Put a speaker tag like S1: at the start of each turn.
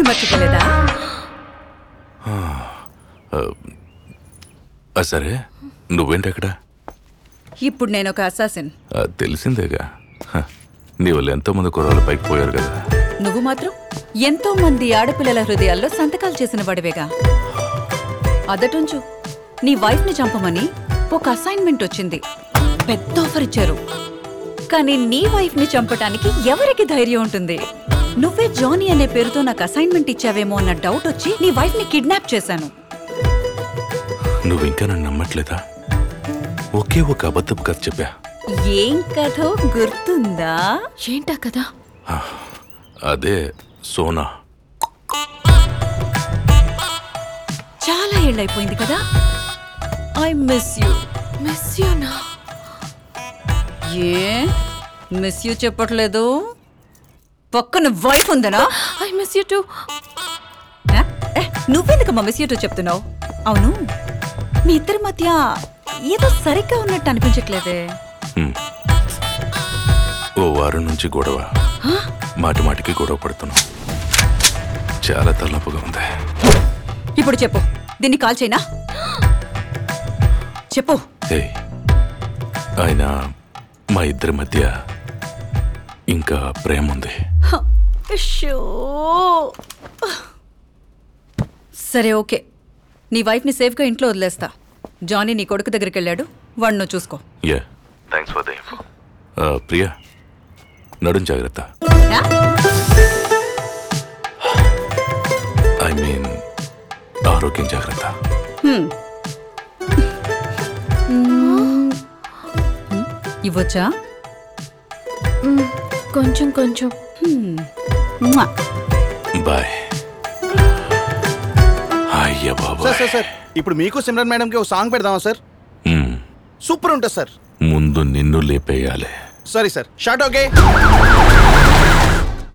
S1: మర్చిపోలేదా
S2: ఆ, సరే నువ్వేంటి అక్కడ
S1: ఇప్పుడు నేను ఒక అసాసిన్
S2: ఆ, తెలిసిందేగా హ, నీ వల్ల ఎంతో మంది కుర్రాళ్ళు పైకి పోయారు కదా
S1: నువ్వు మాత్రం ఎంతో మంది ఆడపిల్లల హృదయాల్లో సంతకాలు చేసిన వాడివేగా అదటుంచు నీ వైఫ్ ని చంపమని ఒక అసైన్మెంట్ వచ్చింది పెద్ద ఆఫర్ ఇచ్చారు కానీ నీ వైఫ్ ని చంపటానికి ఎవరికి ధైర్యం ఉంటుంది నువ్వే జానీ అనే పేరుతో నాకు అసైన్మెంట్ ఇచ్చావేమో అన్న డౌట్ వచ్చి నీ వైఫ్ ని కిడ్నాప్ చేశాను
S2: నువ్వు ఇంకా నన్ను నమ్మట్లేదా ఒకే ఒక అబద్ధపు కథ చెప్పా
S1: ఏం కథో గుర్తుందా
S3: ఏంటా కదా
S2: అదే సోనా
S1: చాలా ఏళ్ళైపోయింది కదా ఐ మిస్ యూ
S3: మిస్ యూనా
S1: ఏ మిస్ యూ చెప్పట్లేదు పక్కన వైఫ్ ఉందనా
S3: ఐ మిస్ యూ టు
S1: ఏ? ఏ, నువ్వెందుకమ్మా మిస్ యూ చెప్పిస్తున్నావు అవును మీ ఇద్దరి మధ్య ఏదో సరిగ్గా ఉన్నట్టు అనిపించట్లేదే
S2: హ్మ్. ఓ వారం నుంచి గొడవ మాటి మాటికి గొడవ పడుతున్నాం చాలా తలనొప్పిగా ఉంది
S1: ఇప్పుడు చెప్పు దీన్ని కాల్ చేయనా చెప్పు
S2: ఏ ఆయన మా ఇద్దరి మధ్య ఇంకా ప్రేమ ఉంది
S1: అశ్శో. సరే ఓకే నీ వైఫ్ని సేఫ్గా ఇంట్లో వదిలేస్తా జానీ నీ కొడుకు దగ్గరికి వెళ్ళాడు వాడు నువ్వు చూసుకో
S2: yeah thanks for the info Priya నడుం జాగ్రత్త
S1: యా?
S2: ఐ మీన్ ఆరోగ్యం జాగ్రత్త
S1: ఇవ్వొచ్చా
S3: కొంచెం కొంచెం
S1: మ్వా.
S2: బాయ్ అయ్యా బాబా
S4: సార్ సార్ సార్ ఇప్పుడు మీకు సిమ్రన్ మేడంకి ఒక సాంగ్ పెడదామా సార్ సూపర్ ఉంటుంది సార్
S2: ముందు నిన్ను లేపేయాలి
S4: సారీ సార్ షార్ట్ ఓకే